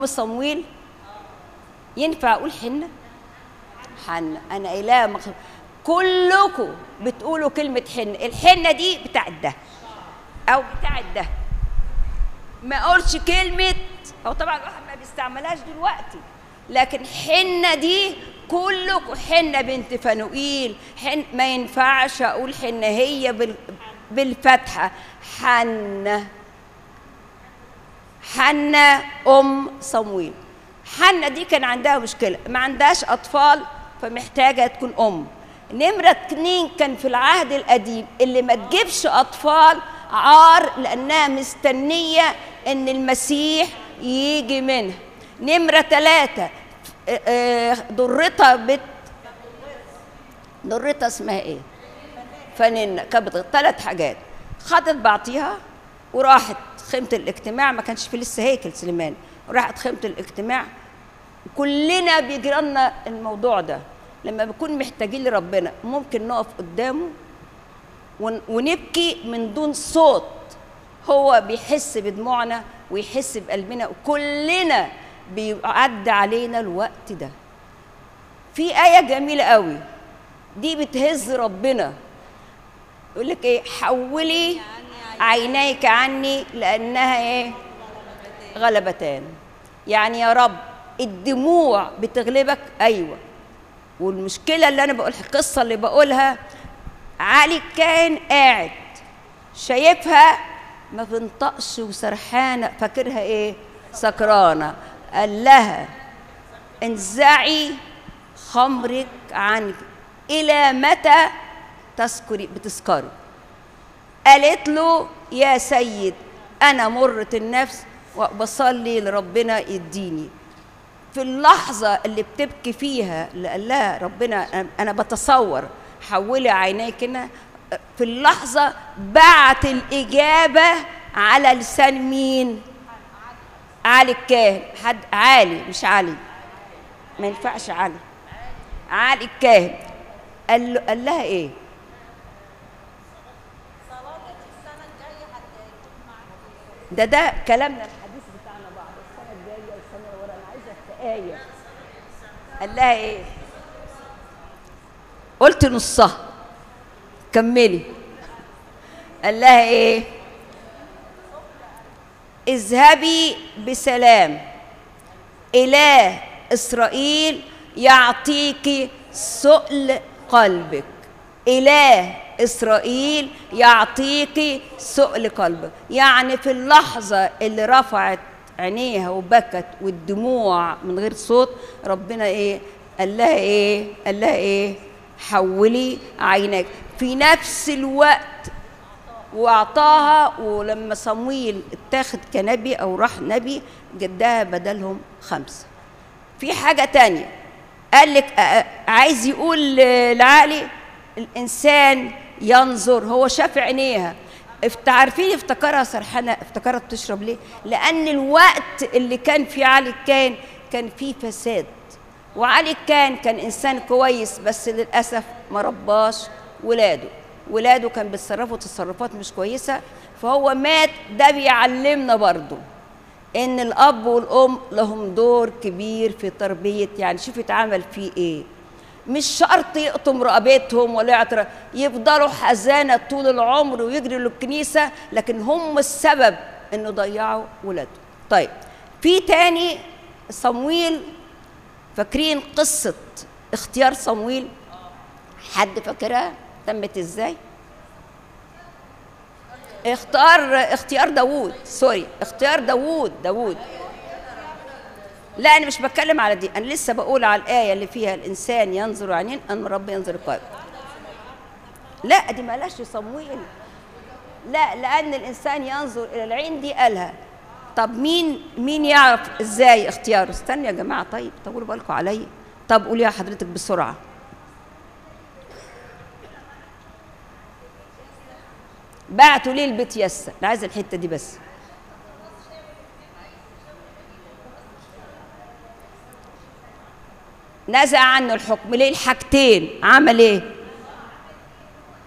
صمويل ينفع اقول حنه حنه انا قايلاها مخ... كلكم بتقولوا كلمه حنه الحنه دي بتاعت ده او بتاعت ده ما اقولش كلمه هو طبعا الواحد ما بيستعملهاش دلوقتي لكن حنه دي كلكم حنه بنت فنوئيل حن ما ينفعش اقول حنه هي بال... بالفتحه حنه حنة أم صمويل حنة دي كان عندها مشكلة ما عندهاش أطفال فمحتاجة تكون أم نمرة اتنين كان في العهد القديم اللي ما تجيبش أطفال عار لأنها مستنية إن المسيح يجي منها نمرة ثلاثة ضرتها بت ضرتها اسمها ايه؟ فننة كانت ثلاث حاجات خدت بعطيها وراحت خيمة الاجتماع ما كانش في لسه هيكل سليمان راحت خيمة الاجتماع كلنا بيجرى لنا الموضوع ده لما بنكون محتاجين لربنا ممكن نقف قدامه ونبكي من دون صوت هو بيحس بدموعنا ويحس بقلبنا وكلنا بيعدي علينا الوقت ده في آية جميلة قوي دي بتهز ربنا يقول لك ايه حولي عينيك عني لانها ايه غلبتان يعني يا رب الدموع بتغلبك ايوه والمشكله اللي انا بقولها القصه اللي بقولها علي كان قاعد شايفها ما بنطقش وسرحانه فاكرها ايه سكرانه قال لها انزعي خمرك عنك الى متى تسكري بتسكري قالت له يا سيد انا مرة النفس وبصلي لربنا يديني في اللحظة اللي بتبكي فيها اللي قال لها ربنا أنا بتصور حولي عينيك هنا في اللحظة بعت الإجابة على لسان مين؟ علي الكاهن حد عالي مش علي ما ينفعش علي علي الكاهن قال, له قال لها إيه؟ ده ده كلامنا الحديث بتاعنا بعض السنه الجايه والسنه اللي ورا انا عايزه في ايه قال لها ايه قلت نصها كملي قال لها ايه اذهبي بسلام اله اسرائيل يعطيك سؤل قلبك اله إسرائيل يعطيك سؤل قلبك يعني في اللحظة اللي رفعت عينيها وبكت والدموع من غير صوت ربنا إيه قال لها إيه قال لها إيه حولي عينك في نفس الوقت واعطاها ولما صمويل اتاخد كنبي او راح نبي جدها بدلهم خمسه في حاجه تانية قال لك عايز يقول لعقلي الانسان ينظر هو شاف عينيها عارفين افتكرها سرحانه افتكرت تشرب ليه لان الوقت اللي كان فيه علي كان كان فيه فساد وعلي كان كان انسان كويس بس للاسف ما رباش ولاده ولاده كان بيتصرفوا تصرفات مش كويسه فهو مات ده بيعلمنا برضه ان الاب والام لهم دور كبير في تربيه يعني شوف اتعمل فيه ايه مش شرط يقطم رقبتهم ولا يعترف يفضلوا حزانة طول العمر ويجروا للكنيسة لكن هم السبب انه ضيعوا ولادهم طيب في تاني صمويل فاكرين قصة اختيار صمويل حد فاكرها تمت ازاي اختار اختيار داوود سوري اختيار داوود داوود لا انا مش بتكلم على دي انا لسه بقول على الايه اللي فيها الانسان ينظر عينين ان رب ينظر القلب لا دي مالهاش صمويل لا لان الانسان ينظر الى العين دي قالها طب مين مين يعرف ازاي اختياره استنى يا جماعه طيب طولوا بالكم عليا طب قولي يا حضرتك بسرعه بعتوا ليه البيت يسا انا عايزه الحته دي بس نزع عنه الحكم ليه الحاجتين عمل ايه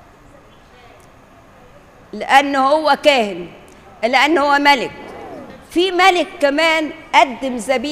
لانه هو كاهن لانه هو ملك في ملك كمان قدم ذبيحة